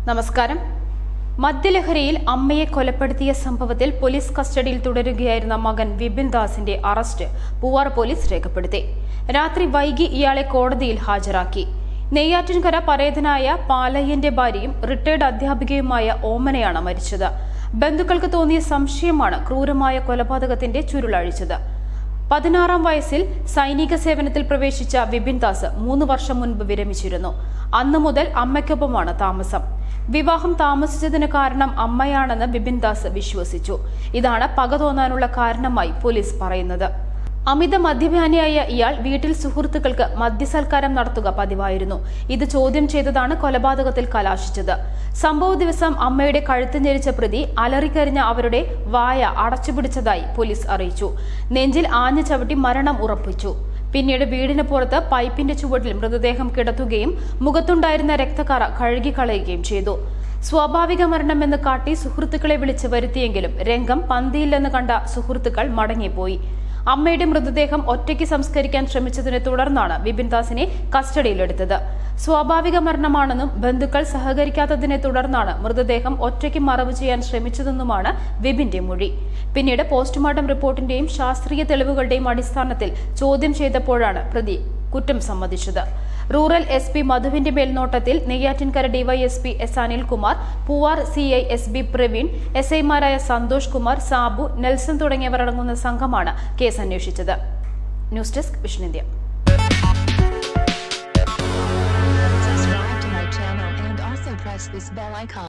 നമസ്കാരം മദ്യലഹരിയിൽ അമ്മയെ കൊലപ്പെടുത്തിയ സംഭവത്തിൽ പോലീസ് കസ്റ്റഡിയിൽ തുടരുകയായിരുന്ന മകൻ വിപിൻ ദാസിന്റെ അറസ്റ്റ് പൂവാർ പോലീസ് രേഖപ്പെടുത്തി രാത്രി വൈകി ഇയാളെ കോടതിയിൽ ഹാജരാക്കി നെയ്യാറ്റിൻകര പരേതനായ പാലയ്യന്റെ ഭാര്യയും റിട്ടയർഡ് അധ്യാപികയുമായ ഓമനയാണ് മരിച്ചത് ബന്ധുക്കൾക്ക് തോന്നിയ സംശയമാണ് ക്രൂരമായ കൊലപാതകത്തിന്റെ ചുരുളഴിച്ചത് പതിനാറാം വയസ്സിൽ സൈനിക സേവനത്തിൽ പ്രവേശിച്ച വിപിൻ ദാസ് മൂന്ന് വർഷം മുൻപ് വിരമിച്ചിരുന്നു അന്നു മുതൽ അമ്മയ്ക്കൊപ്പമാണ് താമസം വിവാഹം താമസിച്ചതിന് കാരണം അമ്മയാണെന്ന് ബിപിൻ ദാസ് വിശ്വസിച്ചു ഇതാണ് പക തോന്നാനുള്ള കാരണമായി പോലീസ് പറയുന്നത് അമിത മദ്യപാനിയായ ഇയാൾ വീട്ടിൽ സുഹൃത്തുക്കൾക്ക് മദ്യസൽക്കാരം നടത്തുക പതിവായിരുന്നു ഇത് ചോദ്യം ചെയ്തതാണ് കൊലപാതകത്തിൽ കലാശിച്ചത് സംഭവ ദിവസം അമ്മയുടെ കഴുത്ത് ഞെരിച്ച പ്രതി അലറിക്കരിഞ്ഞ അവരുടെ വായ അടച്ചുപിടിച്ചതായി പോലീസ് അറിയിച്ചു നെഞ്ചിൽ ആഞ്ഞു ചവിട്ടി മരണം ഉറപ്പിച്ചു പിന്നീട് വീടിന് പുറത്ത് പൈപ്പിന്റെ ചുവട്ടിൽ മൃതദേഹം കിടത്തുകയും മുഖത്തുണ്ടായിരുന്ന രക്തക്കറ കഴുകിക്കളയുകയും ചെയ്തു സ്വാഭാവിക മരണമെന്ന് കാട്ടി സുഹൃത്തുക്കളെ വിളിച്ച് വരുത്തിയെങ്കിലും രംഗം പന്തിയില്ലെന്ന് കണ്ട സുഹൃത്തുക്കൾ മടങ്ങിപ്പോയി അമ്മയുടെ മൃതദേഹം ഒറ്റയ്ക്ക് സംസ്കരിക്കാൻ ശ്രമിച്ചതിനെ തുടർന്നാണ് വിപിൻ ദാസിനെ കസ്റ്റഡിയിലെടുത്തത് സ്വാഭാവിക മരണമാണെന്നും ബന്ധുക്കൾ സഹകരിക്കാത്തതിനെ തുടർന്നാണ് മൃതദേഹം ഒറ്റയ്ക്ക് മറവ് ചെയ്യാൻ ശ്രമിച്ചതെന്നുമാണ് വിപിന്റെ മൊഴി പിന്നീട് പോസ്റ്റ്മോർട്ടം റിപ്പോർട്ടിന്റെയും ശാസ്ത്രീയ തെളിവുകളുടെയും അടിസ്ഥാനത്തിൽ ചോദ്യം ചെയ്തപ്പോഴാണ് പ്രതി കുറ്റം സമ്മതിച്ചത് റൂറൽ എസ് പി മധുവിന്റെ മേൽനോട്ടത്തിൽ Neyyattinkara DySP S Anilkumar Poovar C I S B Praveen S ഐമാരായ സന്തോഷ് കുമാർ സാബു നെൽസൺ തുടങ്ങിയവരടങ്ങുന്ന സംഘമാണ് കേസ് അന്വേഷിച്ചത് news desk Vision India Subscribe to my channel and also press this bell icon.